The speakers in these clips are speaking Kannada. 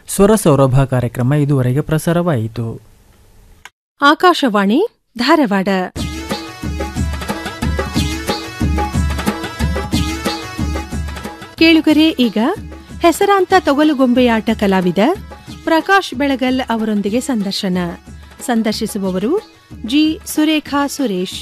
ಸ್ವರ ಸೌರಭ ಕಾರ್ಯಕ್ರಮ ಇದುವರೆಗೆ ಪ್ರಸಾರವಾಯಿತು ಆಕಾಶವಾಣಿ ಧಾರವಾಡ ಕೇಳುಗರೆ ಈಗ ಹೆಸರಾಂತ ತೊಗಲುಗೊಂಬೆಯಾಟ ಕಲಾವಿದ ಪ್ರಕಾಶ್ ಬೆಳಗಲ್ ಅವರೊಂದಿಗೆ ಸಂದರ್ಶನ ಸಂದರ್ಶಿಸುವವರು ಜಿ ಸುರೇಖಾ ಸುರೇಶ್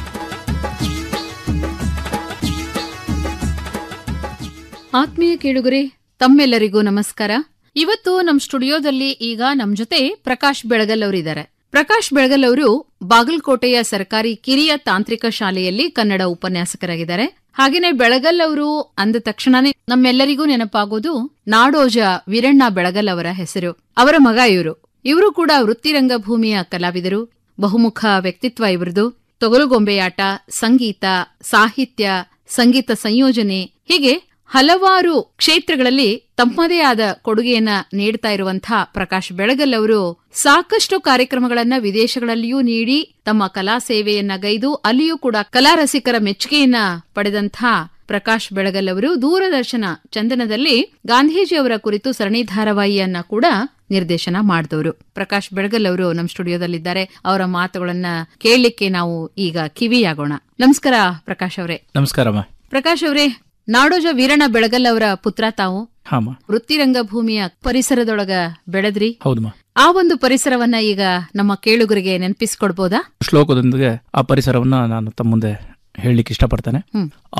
ಆತ್ಮೀಯ ಕೇಳುಗರೆ ತಮ್ಮೆಲ್ಲರಿಗೂ ನಮಸ್ಕಾರ ಇವತ್ತು ನಮ್ ಸ್ಟುಡಿಯೋದಲ್ಲಿ ಈಗ ನಮ್ ಜೊತೆ ಪ್ರಕಾಶ್ ಬೆಳಗಲ್ ಅವರಿದ್ದಾರೆ ಪ್ರಕಾಶ್ ಬೆಳಗಲ್ ಅವರು ಬಾಗಲಕೋಟೆಯ ಸರ್ಕಾರಿ ಕಿರಿಯ ತಾಂತ್ರಿಕ ಶಾಲೆಯಲ್ಲಿ ಕನ್ನಡ ಉಪನ್ಯಾಸಕರಾಗಿದ್ದಾರೆ ಹಾಗೇನೆ ಬೆಳಗಲ್ ಅವರು ಅಂದ ತಕ್ಷಣನೇ ನಮ್ಮೆಲ್ಲರಿಗೂ ನೆನಪಾಗೋದು ನಾಡೋಜ ವೀರಣ್ಣ ಬೆಳಗಲ್ ಅವರ ಹೆಸರು ಅವರ ಮಗ ಇವರು ಇವರು ಕೂಡ ವೃತ್ತಿರಂಗ ಭೂಮಿಯ ಕಲಾವಿದರು ಬಹುಮುಖ ವ್ಯಕ್ತಿತ್ವ ಇವರದು ತೊಗಲುಗೊಂಬೆಯಾಟ ಸಂಗೀತ ಸಾಹಿತ್ಯ ಸಂಗೀತ ಸಂಯೋಜನೆ ಹೀಗೆ ಹಲವಾರು ಕ್ಷೇತ್ರಗಳಲ್ಲಿ ತಮ್ಮದೇ ಆದ ಕೊಡುಗೆಯನ್ನ ನೀಡ್ತಾ ಇರುವಂತಹ ಪ್ರಕಾಶ್ ಬೆಳಗಲ್ ಅವರು ಸಾಕಷ್ಟು ಕಾರ್ಯಕ್ರಮಗಳನ್ನ ವಿದೇಶಗಳಲ್ಲಿಯೂ ನೀಡಿ ತಮ್ಮ ಕಲಾ ಸೇವೆಯನ್ನ ಗೈದು ಅಲ್ಲಿಯೂ ಕೂಡ ಕಲಾ ರಸಿಕರ ಮೆಚ್ಚುಗೆಯನ್ನ ಪಡೆದಂತಹ ಪ್ರಕಾಶ್ ಬೆಳಗಲ್ ಅವರು ದೂರದರ್ಶನ ಚಂದನದಲ್ಲಿ ಗಾಂಧೀಜಿ ಅವರ ಕುರಿತು ಸರಣಿ ಧಾರಾವಾಹಿಯನ್ನ ಕೂಡ ನಿರ್ದೇಶನ ಮಾಡಿದವರು ಪ್ರಕಾಶ್ ಬೆಳಗಲ್ ಅವರು ನಮ್ಮ ಸ್ಟುಡಿಯೋದಲ್ಲಿದ್ದಾರೆ ಅವರ ಮಾತುಗಳನ್ನ ಕೇಳಲಿಕ್ಕೆ ನಾವು ಈಗ ಕಿವಿಯಾಗೋಣ ನಮಸ್ಕಾರ ಪ್ರಕಾಶ್ ಅವರೇ ನಮಸ್ಕಾರಮ್ಮ ಪ್ರಕಾಶ್ ಅವರೇ ನಾಡೋಜ ವೀರಣ್ಣ ಬೆಳಗಲ್ ಅವರ ಪುತ್ರ ತಾವು ಹಾಮ್ಮ ವೃತ್ತಿರಂಗ ಭೂಮಿಯ ಪರಿಸರದೊಳಗ ಬೆಳೆದ್ರಿ ಹೌದಮ್ಮ ಆ ಒಂದು ಪರಿಸರವನ್ನ ಈಗ ನಮ್ಮ ಕೇಳುಗರಿಗೆ ನೆನಪಿಸ್ಕೊಡ್ಬೋದಾ ಶ್ಲೋಕದೊಂದಿಗೆ ಆ ಪರಿಸರವನ್ನ ನಾನು ತಮ್ಮ ಮುಂದೆ ಹೇಳಲಿಕ್ಕೆ ಇಷ್ಟಪಡ್ತೇನೆ ಹ್ಮ್